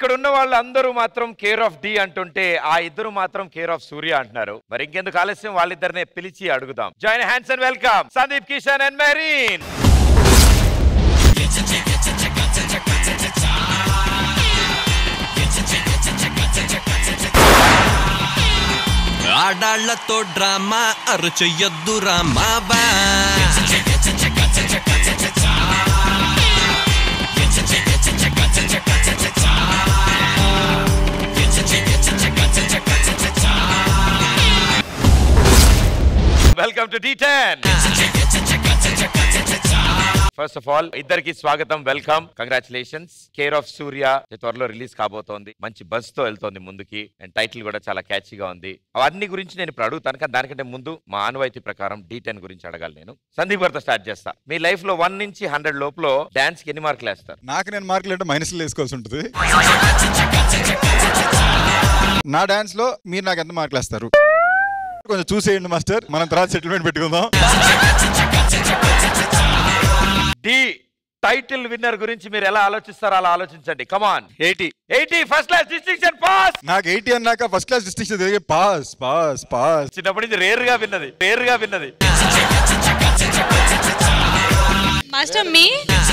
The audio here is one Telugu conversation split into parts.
ఇక్కడ ఉన్న వాళ్ళందరూ మాత్రం కేర్ ఆఫ్ డి అంటుంటే ఆ ఇద్దరు మాత్రం కేర్ ఆఫ్ సూర్య అంటున్నారు మరి ఇంకెందుకు ఆలస్యం వాళ్ళిద్దరినే పిలిచి అడుగుదాం join hands and welcome Sandeep Kishan and Mehreen ఆడాళ్లతో డ్రామా అరు చెయ్యొద్దు రామాబా welcome to the ten first of all ఇద్దరికి స్వాగతం welcome congratulations care of Surya త్వరలో రిలీజ్ కాబోతోంది మంచి బస్ తో వెళ్తోంది ముందుకి అండ్ టైటిల్ కూడా చాలా క్యాచీగా ఉంది అవన్నీ గురించి నేను ఇప్పుడు అడుగుతాను కానీ దానికంటే ముందు మా ఆనవాయితీ ప్రకారం డి టెన్ గురించి అడగాలి నేను సందీప్ గారితో స్టార్ట్ చేస్తా మీ లైఫ్ లో వన్ నుంచి హండ్రెడ్ లోపల డాన్స్ కి ఎన్ని మార్కులు వేస్తారు నాకు నేను మార్కులు అంటే మైనస్లు వేసుకోవాల్సి ఉంటుంది నా డాన్స్ లో మీరు నాకు ఎంత మార్కులు వేస్తారు కొంచెం చూసేయండి మాస్టర్ మనం తర్వాత సెటిల్మెంట్ పెట్టుకుందాం డి టైటిల్ విన్నర్ గురించి మీరు ఎలా ఆలోచిస్తారో అలా ఆలోచించండి come on eighty eighty first class distinction pass నాకు ఎయిటీ అన్నాక ఫస్ట్ క్లాస్ డిస్టింక్షన్ తిరిగి పాస్ పాస్ పాస్ చిన్నప్పటి నుంచి రేర్ గా విన్నది రేర్ గా విన్నది మాస్టర్ మీ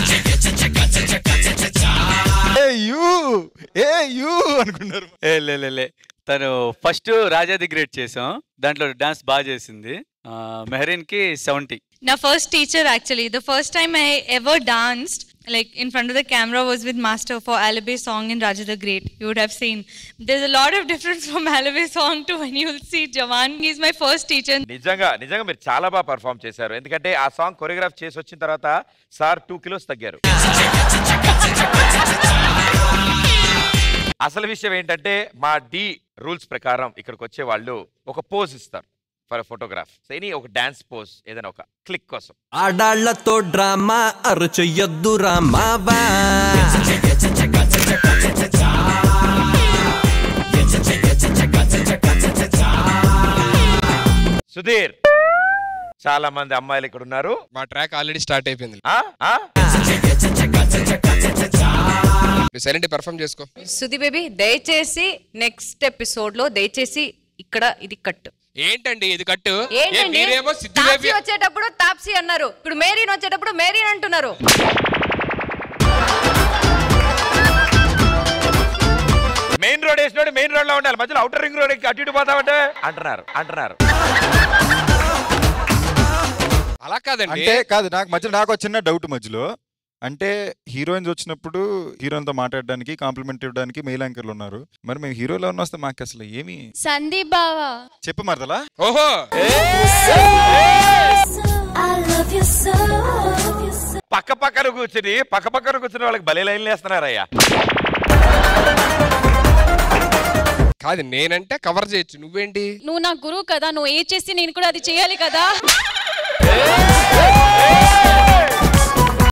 ఏ యూ ఏ యూ అనుకున్నారు ఏ లే లే, లే తను ఫస్ట్ రాజాది గ్రేట్ చేసాం దాంట్లో డాన్స్ బాగా చేసింది ఆ, మెహరీన్ కి సెవెంటీ నా first teacher actually the first time I ever danced like in front of the camera was with master for Alibi song in Raja the Great. You would have seen. There's a lot of difference from Alibi song to when you'll see Jawan. He's my first teacher. నిజంగా నిజంగా మీరు చాలా బాగా పర్ఫామ్ చేశారు ఎందుకంటే ఆ సాంగ్ కొరియోగ్రాఫ్ చేసి వచ్చిన తర్వాత సార్ టూ కిలోస్ తగ్గారు అసలు విషయం ఏంటంటే మా డి రూల్స్ ప్రకారం ఇక్కడికి వచ్చే వాళ్ళు ఒక పోజ్ ఇస్తారు ఫర్ ఫోటోగ్రాఫ్ ఎనీ ఒక డాన్స్ పోజ్ ఏదైనా ఒక క్లిక్ కోసం ఆడాళ్లతో డ్రామా అరు చెయ్యొద్దు రామాబా సుధీర్ చాలా మంది అమ్మాయిలు ఇక్కడ ఉన్నారు మా ట్రాక్ ఆల్రెడీ స్టార్ట్ అయిపోయింది ఆ? ఆ? నువ్వు సైలెంట్ పర్ఫామ్ చేసుకో సుధి బేబీ దయచేసి నెక్స్ట్ ఎపిసోడ్ లో దయచేసి ఇక్కడ ఇది కట్ ఏంటండి ఇది కట్టు ఏ, ఏంటండి మీరేమో సిద్ధు తాప్సీ బేబీ వచ్చేటప్పుడు తాప్సీ అన్నారు ఇప్పుడు మేరీన్ వచ్చేటప్పుడు మేరీన్ అంటున్నారు మెయిన్ రోడ్ వేసినోడు మెయిన్ రోడ్ లో ఉండాలి మధ్యలో అవుటర్ రింగ్ రోడ్ ఎక్కి అటు ఇటు పోతామంటే అంటున్నారు అంటున్నారు అలా కాదండి అంటే కాదు నాకు మధ్యలో నాకు ఒక చిన్న డౌట్ మధ్యలో అంటే హీరోయిన్స్ వచ్చినప్పుడు హీరోయిన్తో మాట్లాడడానికి కాంప్లిమెంట్ ఇవ్వడానికి మెయిల్ యాంకర్లు ఉన్నారు మరి మేము హీరోలో ఉన్న వస్తే మాకు అసలు ఏమి Sandeep Baba. చెప్పు మరదలా ఓహో పక్క పక్కన కూర్చుని పక్క పక్కన కూర్చుని వాళ్ళకి బలి లైన్లు వేస్తున్నారయ్యా కాదు నేనంటే కవర్ చేయొచ్చు నువ్వేంటి నువ్వు నా గురువు కదా నువ్వు ఏ చేసి నేను కూడా అది చేయాలి కదా